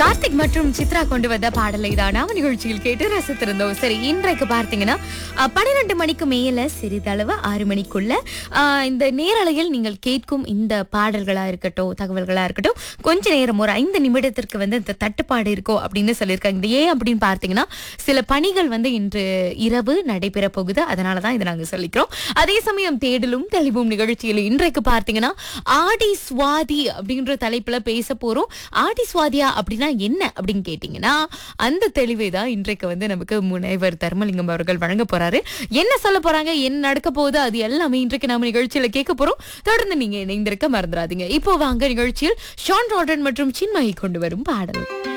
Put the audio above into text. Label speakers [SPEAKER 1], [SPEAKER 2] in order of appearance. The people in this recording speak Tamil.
[SPEAKER 1] கார்த்திக் மற்றும் சித்ரா கொண்டு வந்த பாடலை தான் நாம நிகழ்ச்சியில் கேட்டு ரசித்திருந்தோம் சரி இன்றைக்கு பார்த்தீங்கன்னா அஹ், பன்னிரண்டு மணிக்கு மேல சிறிதளவு ஆறு மணிக்குள்ள அஹ், இந்த நேரலையில் நீங்கள் கேட்கும் இந்த பாடல்களா இருக்கட்டும் தகவல்களா இருக்கட்டும் கொஞ்ச நேரம் ஒரு ஐந்து நிமிடத்திற்கு வந்து இந்த தட்டுப்பாடு இருக்கோ அப்படின்னு சொல்லியிருக்காங்க இது ஏன் அப்படின்னு பார்த்தீங்கன்னா சில பணிகள் வந்து இன்று இரவு நடைபெற போகுது அதனால தான் இதை நாங்க சொல்லிக்கிறோம் அதே சமயம் தேடலும் தெளிவும் நிகழ்ச்சியில் இன்றைக்கு பார்த்தீங்கன்னா ஆடி சுவாதி அப்படின்ற தலைப்புல பேச போறோம் ஆடி சுவாதியா அப்படின்னா என்ன அப்படின்னு கேட்டீங்கன்னா அந்த தெளிவை தான் இன்றைக்கு வந்து நமக்கு முனைவர் தர்மலிங்கம் அவர்கள் வழங்க போறாரு என்ன சொல்ல போறாங்க என்ன நடக்க போகுது அது எல்லாமே இன்றைக்கு நாம நிகழ்ச்சியில கேட்க போறோம் தொடர்ந்து நீங்க இணைந்திருக்க மறந்துடாதீங்க இப்போ வாங்க நிகழ்ச்சியில் ஷான் ராடன் மற்றும் சின்மயி கொண்டு வரும் பாடல்